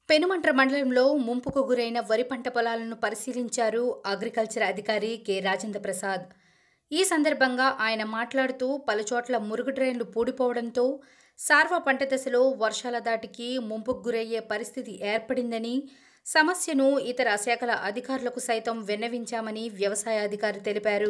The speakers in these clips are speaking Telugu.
పెనుమంట్ర మండలంలో ముంపుకు గురైన వరి పంట పొలాలను పరిశీలించారు అగ్రికల్చర్ అధికారి కె రాజేంద్ర ప్రసాద్ ఈ సందర్భంగా ఆయన మాట్లాడుతూ పలుచోట్ల మురుగు డ్రైన్లు పూడిపోవడంతో సార్వ పంట దశలో వర్షాల దాటికి ముంపుకు గురయ్యే పరిస్థితి ఏర్పడిందని సమస్యను ఇతర శాఖల అధికారులకు సైతం విన్నవించామని వ్యవసాయ అధికారి తెలిపారు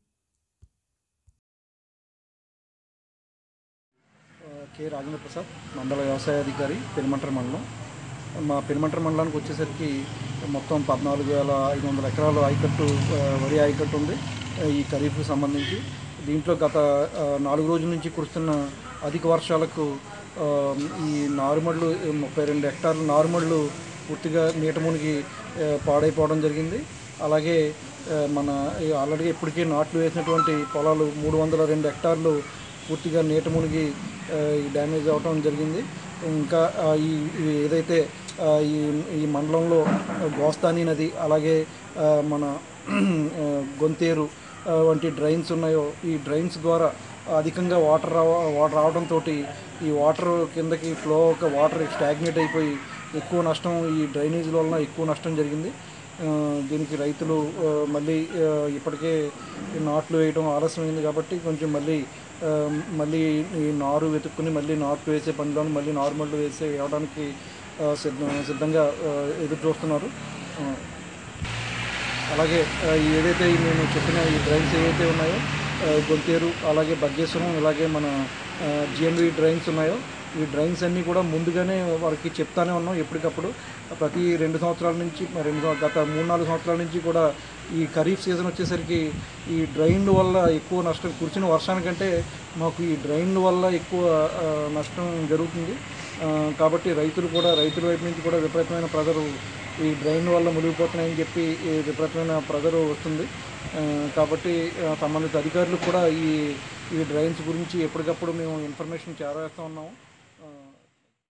కె రాజేంద్ర ప్రసాద్ మండల వ్యవసాయ అధికారి పెనుమంట్ర మండలం మా పెనుమంట్ర మండలానికి వచ్చేసరికి మొత్తం పద్నాలుగు వేల ఐదు వందల ఎకరాలు ఆయకట్టు ఆ, వరి ఆయకట్టు ఉంది ఆ, ఈ ఖరీఫ్కి సంబంధించి దీంట్లో గత ఆ, నాలుగు రోజుల నుంచి కురుస్తున్న అధిక వర్షాలకు ఆ, ఈ నారుమళ్ళు ముప్పై రెండు హెక్టార్లు నారుమళ్ళు పూర్తిగా నీట మునిగి ఆ, పాడైపోవడం జరిగింది అలాగే ఆ, మన ఈ ఆల్రెడీ ఇప్పటికే నాట్లు వేసినటువంటి పొలాలు మూడు వందల రెండు హెక్టార్లు పూర్తిగా నీట మునిగి ఆ, ఈ డ్యామేజ్ అవ్వటం జరిగింది ఇంకా ఆ, ఈ ఈ ఏదైతే ఆ, ఈ ఈ మండలంలో గోస్తాని నది అలాగే ఆ, మన ఆ, గొంతేరు ఆ, వంటి డ్రైన్స్ ఉన్నాయో ఈ డ్రైన్స్ ద్వారా అధికంగా వాటర్ రావ వాటర్ రావడంతో ఈ వాటర్ కిందకి ఫ్లో ఒక వాటర్ స్టాగ్నేట్ అయిపోయి ఎక్కువ నష్టం ఈ డ్రైనేజీల వలన ఎక్కువ నష్టం జరిగింది ఆ, దీనికి రైతులు ఆ, మళ్ళీ ఆ, ఇప్పటికే ఈ నాట్లు వేయడం ఆలస్యమైంది కాబట్టి కొంచెం మళ్ళీ ఆ, మళ్ళీ ఈ నారు వెతుక్కుని మళ్ళీ నాట్లు వేసే పనిలో మళ్ళీ నార్మల్ వేసే వేయడానికి ఆ, సిద్ధ సిద్ధంగా ఆ, ఎదురు చూస్తున్నారు ఆ, అలాగే ఆ, ఈ ఏదైతే ఈ నేను చెప్పిన ఈ డ్రైన్స్ ఏవైతే ఉన్నాయో ఆ, గొంతేరు అలాగే బగ్గేశ్వరం ఇలాగే మన జిఎంవి డ్రైన్స్ ఉన్నాయో ఈ డ్రైన్స్ అన్నీ కూడా ముందుగానే వారికి చెప్తానే ఉన్నాం ఎప్పటికప్పుడు ప్రతి రెండు సంవత్సరాల నుంచి మరి రెండు సంవ- గత మూడు నాలుగు సంవత్సరాల నుంచి కూడా ఈ ఖరీఫ్ సీజన్ వచ్చేసరికి ఈ డ్రైన్ల వల్ల ఎక్కువ నష్టం కురిసిన వర్షానికంటే మాకు ఈ డ్రైన్ల వల్ల ఎక్కువ ఆ, నష్టం జరుగుతుంది ఆ, కాబట్టి రైతులు కూడా రైతుల వైపు నుంచి కూడా విపరీతమైన ప్రజలు ఈ డ్రైన్ వల్ల మునిగిపోతున్నాయని చెప్పి ఈ విపరీతమైన ప్రెజర్ వస్తుంది ఆ, కాబట్టి ఆ, సంబంధిత అధికారులు కూడా ఈ ఈ డ్రైన్స్ గురించి ఎప్పటికప్పుడు మేము ఇన్ఫర్మేషన్ చేరేస్తూ ఉన్నాము